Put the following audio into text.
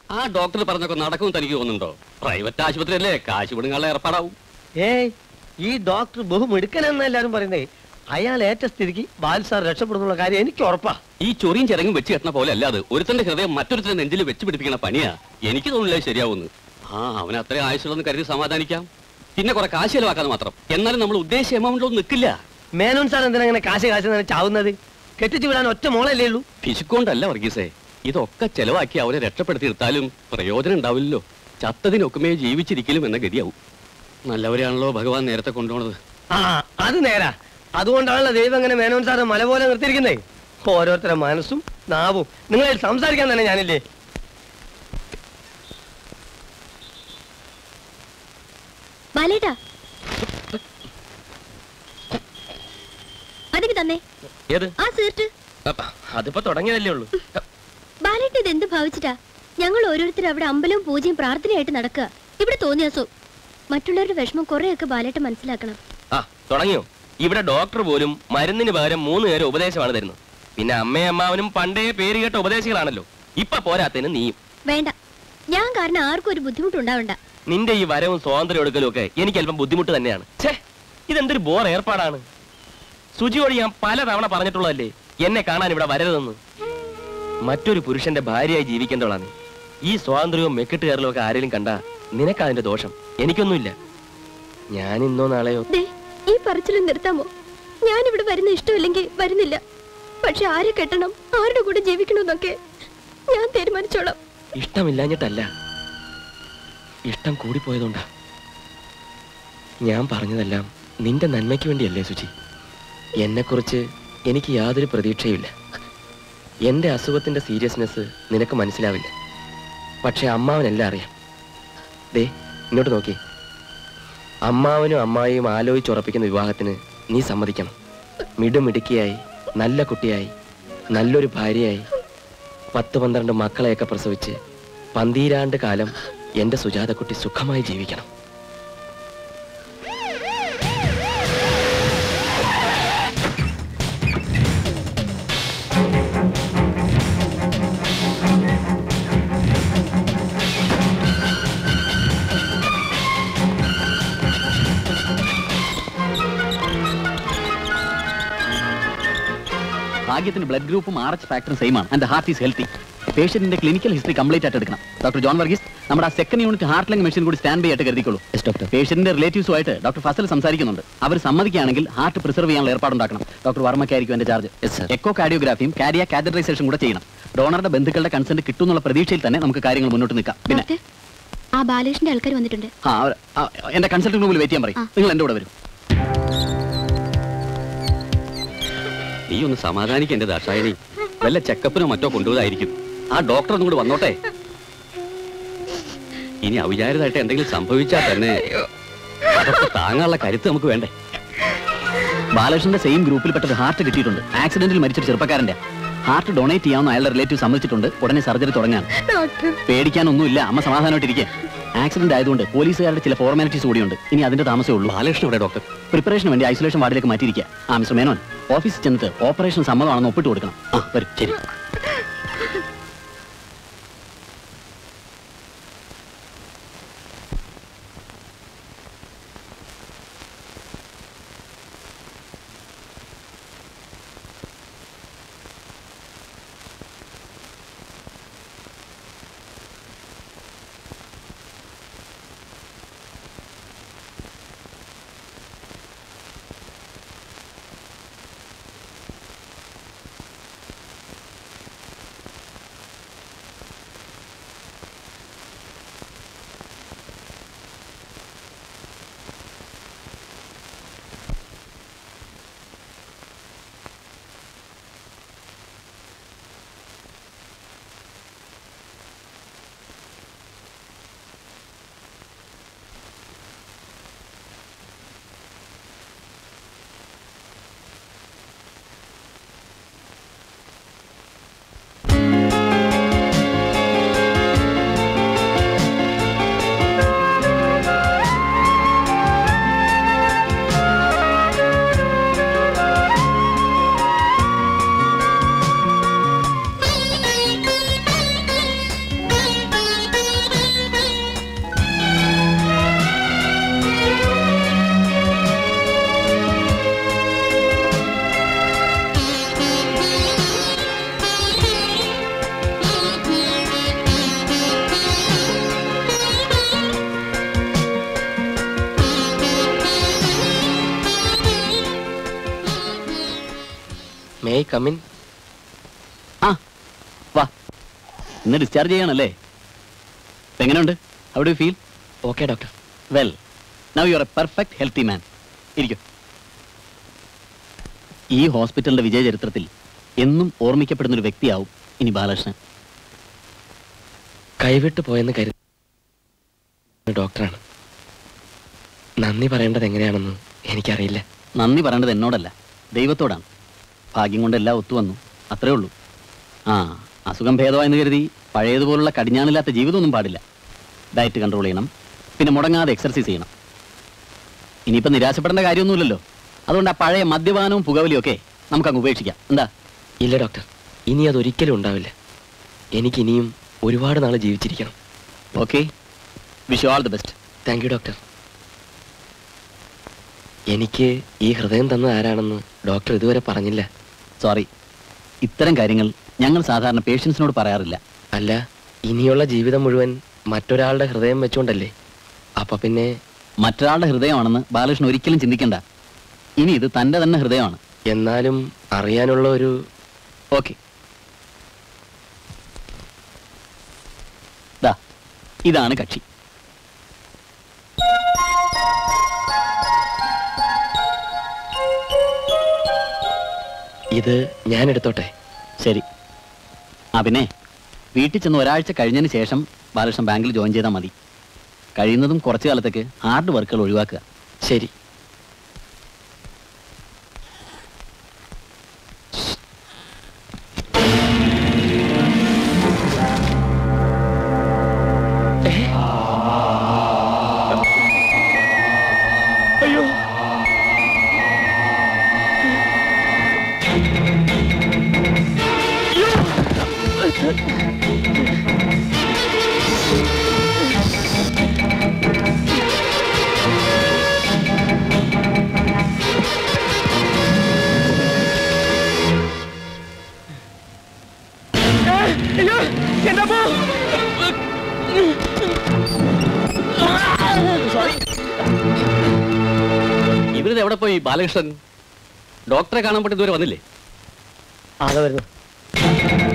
ആ ഡോക്ടർ പറഞ്ഞൊക്കെ നടക്കും തനിക്ക് തോന്നുന്നുണ്ടോ പ്രൈവറ്റ് ആശുപത്രി അല്ലേ കാശ് വിടുങ്ങാനുള്ള ഏർപ്പാടാവും ഏയ് ഈ ഡോക്ടർ ബഹുമിടുക്കനെന്ന് എല്ലാരും പറയുന്നേ അയാൾ ഏറ്റ സ്ഥിതിക്ക് ബാൽ സാർ രക്ഷപ്പെടുന്നുള്ള കാര്യം എനിക്ക് ഉറപ്പാ ഈ ചൊറിയും ചിറങ്ങും വെച്ച് കെട്ടണ പോലെ അല്ലാതെ ഒരുത്തന്റെ ഹൃദയം മറ്റൊരുത്തന്റെ നെഞ്ചിൽ വെച്ച് പിടിപ്പിക്കണ പണിയാ എനിക്ക് തോന്നില്ല ശരിയാവുന്നു ആ അവൻ അത്രയും ആയുസുള്ളതെന്ന് കരുതി സമാധാനിക്കാം പിന്നെ കുറെ കാശ് ചെലവാക്കാതെ മാത്രം എന്നാലും നമ്മൾ ഉദ്ദേശിച്ച എമൗണ്ടിലൊന്നും നിൽക്കില്ല മേനോൻ സാർ എന്തിനാ ഇങ്ങനെ കാശ് കാശ് എന്ന് ചാവുന്നത് കെട്ടിച്ചു വിടാൻ ഒറ്റ മോളല്ലേ ഉള്ളൂ പിശുക്കൊണ്ടല്ല വർഗീസേ ഇതൊക്കെ ചെലവാക്കി അവരെ രക്ഷപ്പെടുത്തി എടുത്താലും പ്രയോജനം ഉണ്ടാവില്ലല്ലോ ചത്തതിനൊക്കുമേ ജീവിച്ചിരിക്കലും എന്ന ഗതിയാവും നല്ലവരെയാണല്ലോ ഭഗവാൻ നേരത്തെ കൊണ്ടുപോണത് ആ അത് നേരാ അതുകൊണ്ടാണല്ലോ ദൈവം ഇങ്ങനെ മേനോൻ സാറ് മല പോലെ നിർത്തിയിരിക്കുന്നേ ഓരോരുത്തരുടെ മനസ്സും നാവും നിങ്ങളെ സംസാരിക്കാൻ തന്നെ ഞാനില്ലേ ബാലേട്ടാ അതിന് തന്നെ ഏത് ആ സീർട്ട് അപ്പ, അതിപ്പോ തുടങ്ങിയതല്ലേ ഉള്ളൂ ബാലേട്ട ഇത് എന്ത് ഭാവിച്ചിട്ടാ ഞങ്ങൾ ഓരോരുത്തർ അവിടെ അമ്പലവും പൂജയും പ്രാർത്ഥനയായിട്ട് നടക്കുക ഇവിടെ തോന്നിയാസോ മറ്റുള്ളവരുടെ വിഷമം കുറെയൊക്കെ ബാലേട്ട മനസ്സിലാക്കണം ആ തുടങ്ങിയോ ഇവിടെ ഡോക്ടർ പോലും മരുന്നിന് പകരം മൂന്ന് നേരം ഉപദേശമാണ് തരുന്നത് പിന്നെ അമ്മയും അമ്മാവനും പണ്ടേ പേര് കേട്ട ഉപദേശികളാണല്ലോ ഇപ്പൊ പോരാത്തതിന് നീയും വേണ്ട ഞാൻ കാരണം ആർക്കും ഒരു ബുദ്ധിമുട്ടുണ്ടാവണ്ട നിന്റെ ഈ വരവും സ്വാതന്ത്ര്യം എടുക്കലും ഒക്കെ എനിക്ക് അല്പം ബുദ്ധിമുട്ട് തന്നെയാണ് ഛേ ഇതെന്തൊരു ബോർ ഏർപ്പാടാണ് സുജിയോട് ഞാൻ പലതവണ പറഞ്ഞിട്ടുള്ളതല്ലേ എന്നെ കാണാൻ ഇവിടെ വരരുതെന്ന് മറ്റൊരു പുരുഷന്റെ ഭാര്യയായി ജീവിക്കേണ്ടവളാണ് നീ. ഈ സ്വാതന്ത്ര്യവും മെക്കിട്ട് കയറലും ഒക്കെ ആരെങ്കിലും കണ്ട നിനക്ക് അതിന്റെ ദോഷം എനിക്കൊന്നുമില്ല ഞാൻ ഇന്നോ നാളെയോ ദേ ഈ പറച്ചിലും നിർത്താമോ ഞാൻ ഇവിടെ വരുന്ന ഇഷ്ടമില്ലെങ്കിൽ വരുന്നില്ല പക്ഷെ ആരെ കെട്ടണം ആരുടെ കൂടെ ജീവിക്കണമെന്നൊക്കെ ഞാൻ തീരുമാനിച്ചോളാം ഇഷ്ടമില്ലാഞ്ഞിട്ടല്ല ഇഷ്ടം കൂടിപ്പോയതുകൊണ്ടാ ഞാൻ പറഞ്ഞതെല്ലാം നിന്റെ നന്മയ്ക്ക് വേണ്ടിയല്ലേ സുചി എന്നെക്കുറിച്ച് എനിക്ക് യാതൊരു പ്രതീക്ഷയുമില്ല എൻ്റെ അസുഖത്തിൻ്റെ സീരിയസ്നെസ് നിനക്ക് മനസ്സിലാവില്ല പക്ഷെ അമ്മാവനെല്ലാം അറിയാം ദേ ഇങ്ങോട്ട് നോക്കി അമ്മാവനും അമ്മായിയും ആലോചിച്ചുറപ്പിക്കുന്ന വിവാഹത്തിന് നീ സമ്മതിക്കണം മിടുമിടുക്കിയായി നല്ല കുട്ടിയായി നല്ലൊരു ഭാര്യയായി പത്ത് പന്ത്രണ്ട് മക്കളെയൊക്കെ പ്രസവിച്ച് പന്തീരാണ്ട് കാലം എന്റെ സുജാതക്കുട്ടി സുഖമായി ജീവിക്കണം ഭാഗ്യത്തിന് ബ്ലഡ് ഗ്രൂപ്പും ആർ എച്ച് ഫാക്ടറും സെയിം ആണ് ആൻഡ് ഹാർട്ട് ഈസ് ഹെൽത്തി പേഷ്യന്റിന്റെ ക്ലിനിക്കൽ ഹിസ്റ്ററി കംപ്ലീറ്റ് ആയിട്ട് എടുക്കണം ഡോക്ടർ ജോൺ വർഗീസ് നമ്മുടെ ആ second unit heart lung machine കൂടി സ്റ്റാൻഡ് ബൈ ആയിട്ട് കരുതിക്കോളൂ ഡോക്ടർ പേഷ്യന്റിന്റെ റിലേറ്റീവ്സുമായിട്ട് ഡോക്ടർ ഫസൽ സംസാരിക്കുന്നുണ്ട് അവർ സമ്മതിക്കുകയാണെങ്കിൽ ഹാർട്ട് പ്രിസർവ് ചെയ്യാനുള്ള ഏർപ്പാടുണ്ടാക്കണം ഡോക്ടർ വർമ്മയ്ക്കായിരിക്കും എന്റെ ചാർജ് Yes, sir. എക്കോ കാർഡിയോഗ്രാഫിയും കാരിയ കാതറൈസേഷൻ കൂടെ ചെയ്യണം ഡോണറുടെ ബന്ധുക്കളുടെ കൺസെന്റ് കിട്ടുന്നുള്ള പ്രതീക്ഷയിൽ തന്നെ നമുക്ക് കാര്യങ്ങൾ മുന്നോട്ട് നിൽക്കാം പിന്നെ ഡോക്ടർ ആ ബാലകൃഷ്ണന്റെ ആൾക്കാർ വന്നിട്ടുണ്ട് ആ അവർ- ആ, എന്റെ കൺസൾട്ടിംഗ് റൂമിൽ വെയിറ്റ് ചെയ്യാൻ പറയും ആ. നിങ്ങൾ എന്റെ കൂടെ വരും നീ ഒന്ന് സമാധാനിക്കേണ്ട ദാക്ഷായണി വല്ല ചെക്കപ്പിനോ മറ്റോ കൊണ്ടുപോയതായിരിക്കും ആ ഡോക്ടർ ഒന്നും കൂടി വന്നോട്ടെ ഇനി അവിചാരിതമായിട്ട് എന്തെങ്കിലും സംഭവിച്ചാൽ തന്നെ അതൊക്കെ താങ്ങാനുള്ള കരുത്ത് നമുക്ക് വേണ്ടേ ബാലകൃഷ്ണന്റെ സെയിം ഗ്രൂപ്പിൽപ്പെട്ട ഹാർട്ട് കിട്ടിയിട്ടുണ്ട് ആക്സിഡന്റിൽ മരിച്ചൊരു ചെറുപ്പക്കാരന്റെ ഹാർട്ട് ഡൊണേറ്റ് ചെയ്യാവുന്ന അയാളുടെ റിലേറ്റീവ് സമ്മതിച്ചിട്ടുണ്ട് ഉടനെ സർജറി തുടങ്ങാൻ പേടിക്കാനൊന്നുമില്ല അമ്മ സമാധാനമായിട്ടിരിക്കുക ആക്സിഡന്റ് ആയതുകൊണ്ട് പോലീസുകാരുടെ ചില ഫോർമാലിറ്റീസ് കൂടിയുണ്ട് ഇനി അതിന്റെ താമസമേ ഉള്ളൂ ബാലകൃഷ്ണൻ ഇവിടെ ഡോക്ടർ പ്രിപ്പറേഷന് വേണ്ടി ഐസൊലേഷൻ വാർഡിലേക്ക് മാറ്റിയിരിക്കുക ആ മിസ്റ്റർ മേനോൻ ഓഫീസിൽ ചെന്നിട്ട് ഓപ്പറേഷൻ സമ്മതമാണെന്ന് ഒപ്പിട്ട് കൊടുക്കണം ആ വരും ശരി മേ കമിൻ ആ വാ ഇന്ന് ഡിസ്ചാർജ് ചെയ്യാണല്ലേ ഇപ്പൊ എങ്ങനെയുണ്ട് how do feel okay doctor well now you are a perfect healthy man ഇരിക്കും ഈ ഹോസ്പിറ്റലിന്റെ വിജയ ചരിത്രത്തിൽ എന്നും ഓർമ്മിക്കപ്പെടുന്ന ഒരു വ്യക്തിയാവും ഇനി ബാലകൃഷ്ണൻ കൈവിട്ട് പോയെന്ന് കരുതി ഡോക്ടറാണ് നന്ദി പറയേണ്ടത് എങ്ങനെയാണെന്ന് എനിക്കറിയില്ല നന്ദി പറയേണ്ടത് എന്നോടല്ല ദൈവത്തോടാണ് ഭാഗ്യം കൊണ്ട് എല്ലാം ഒത്തുവന്നു അത്രേ ഉള്ളൂ ആ അസുഖം ഭേദമായെന്ന് കരുതി പഴയതുപോലുള്ള കടിഞ്ഞാണില്ലാത്ത ജീവിതമൊന്നും പാടില്ല ഡയറ്റ് കൺട്രോൾ ചെയ്യണം പിന്നെ മുടങ്ങാതെ എക്സർസൈസ് ചെയ്യണം ഇനിയിപ്പോൾ നിരാശപ്പെടേണ്ട കാര്യമൊന്നുമില്ലല്ലോ അതുകൊണ്ട് ആ പഴയ മദ്യപാനവും പുകവലിയും ഒക്കെ നമുക്കങ്ങ് ഉപേക്ഷിക്കാം എന്താ ഇല്ല ഡോക്ടർ ഇനി അതൊരിക്കലും ഉണ്ടാവില്ല എനിക്ക് ഇനിയും ഒരുപാട് നാൾ ജീവിച്ചിരിക്കണം okay wish all the best thank you doctor എനിക്ക് ഈ ഹൃദയം തന്നത് ആരാണെന്ന് ഡോക്ടർ ഇതുവരെ പറഞ്ഞില്ല സോറി ഇത്തരം കാര്യങ്ങൾ ഞങ്ങൾ സാധാരണ പേഷ്യൻസിനോട് പറയാറില്ല അല്ല ഇനിയുള്ള ജീവിതം മുഴുവൻ മറ്റൊരാളുടെ ഹൃദയം വെച്ചുകൊണ്ടല്ലേ അപ്പൊ പിന്നെ മറ്റൊരാളുടെ ഹൃദയമാണെന്ന് ബാലകൃഷ്ണൻ ഒരിക്കലും ചിന്തിക്കണ്ട ഇനി ഇത് തൻ്റെ തന്നെ ഹൃദയമാണ് എന്നാലും അറിയാനുള്ള ഒരു ഓക്കെ ദാ ഇതാണ് കക്ഷി ഇത് ഞാൻ എടുത്തോട്ടെ ശരി ആ പിന്നെ വീട്ടിൽ ചെന്ന് ഒരാഴ്ച കഴിഞ്ഞതിന് ശേഷം ബാലകൃഷ്ണൻ ബാങ്കിൽ ജോയിൻ ചെയ്താൽ മതി കഴിയുന്നതും കുറച്ചു കാലത്തേക്ക് ഹാർഡ് വർക്കുകൾ ഒഴിവാക്കുക ശരി അയ്യോ അയ്യോ എന്റെ അമ്മ ഇവരിത് എവിടെ പോയി ബാലകൃഷ്ണൻ ഡോക്ടറെ കാണാൻ പറ്റി ഇതുവരെ വന്നില്ലേ അതെ വരുന്നു